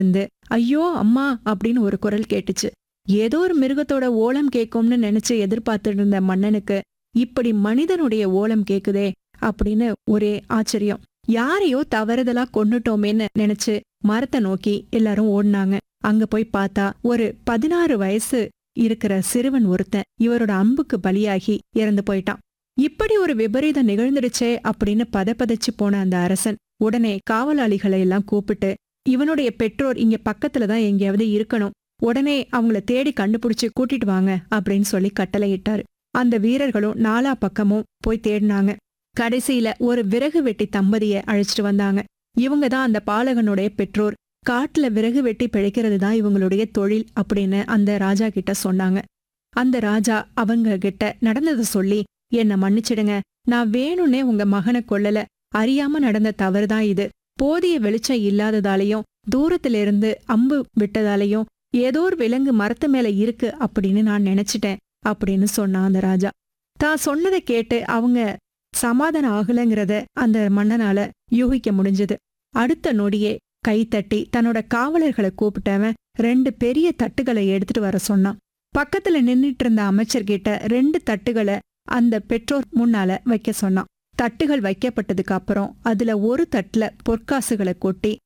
இருந்து ஐயோ அம்மா அப்படின்னு ஒரு குரல் கேட்டுச்சு ஏதோ ஒரு மிருகத்தோட ஓலம் கேட்கும்னு நினைச்சு எதிர்பார்த்துட்டு இருந்த மன்னனுக்கு இப்படி மனிதனுடைய ஓலம் கேக்குதே அப்படின்னு ஒரே ஆச்சரியம் யாரையோ தவறுதலா கொன்னுட்டோமேன்னு நினைச்சு மரத்தை நோக்கி எல்லாரும் ஓடினாங்க அங்க போய் பார்த்தா ஒரு பதினாறு வயசு இருக்கிற சிறுவன் ஒருத்தன் இவரோட அம்புக்கு பலியாகி இறந்து போயிட்டான் இப்படி ஒரு விபரீதம் நிகழ்ந்துடுச்சே அப்படின்னு பதப்பதைச்சு போன அந்த அரசன் உடனே காவலாளிகளை எல்லாம் கூப்பிட்டு இவனுடைய பெற்றோர் இங்க பக்கத்துல தான் எங்கேயாவது இருக்கணும் உடனே அவங்கள தேடி கண்டுபிடிச்சு கூட்டிட்டு வாங்க அப்படின்னு சொல்லி கட்டளையிட்டாரு அந்த வீரர்களும் நாலா பக்கமும் போய் தேடினாங்க கடைசியில ஒரு விறகு வெட்டி தம்பதிய அழைச்சிட்டு வந்தாங்க இவங்க தான் அந்த பாலகனுடைய பெற்றோர் காட்டுல விறகு வெட்டி பிழைக்கிறது தான் இவங்களுடைய தொழில் அப்படின்னு அந்த ராஜா கிட்ட சொன்னாங்க அந்த ராஜா அவங்க கிட்ட நடந்ததை சொல்லி என்ன மன்னிச்சிடுங்க நான் வேணும்னே உங்க மகனை கொல்லல அறியாம நடந்த தவறுதான் இது போதிய வெளிச்சம் இல்லாததாலையும் தூரத்துல இருந்து அம்பு விட்டதாலையும் ஏதோ ஒரு விலங்கு மரத்து மேல இருக்கு அப்படின்னு நான் நினைச்சிட்டேன் அப்படின்னு சொன்னான் அந்த ராஜா தான் சொன்னதை கேட்டு அவங்க சமாதானம் ஆகலைங்கிறத அந்த மன்னனால யூகிக்க முடிஞ்சது அடுத்த நொடியே கை தட்டி தன்னோட காவலர்களை கூப்பிட்டவன் ரெண்டு பெரிய தட்டுகளை எடுத்துட்டு வர சொன்னான் பக்கத்துல நின்னுட்டு இருந்த அமைச்சர்கிட்ட ரெண்டு தட்டுகளை அந்த பெற்றோர் முன்னால வைக்க சொன்னான் தட்டுகள் வைக்கப்பட்டதுக்கு அப்புறம் அதுல ஒரு தட்டுல பொற்காசுகளை கொட்டி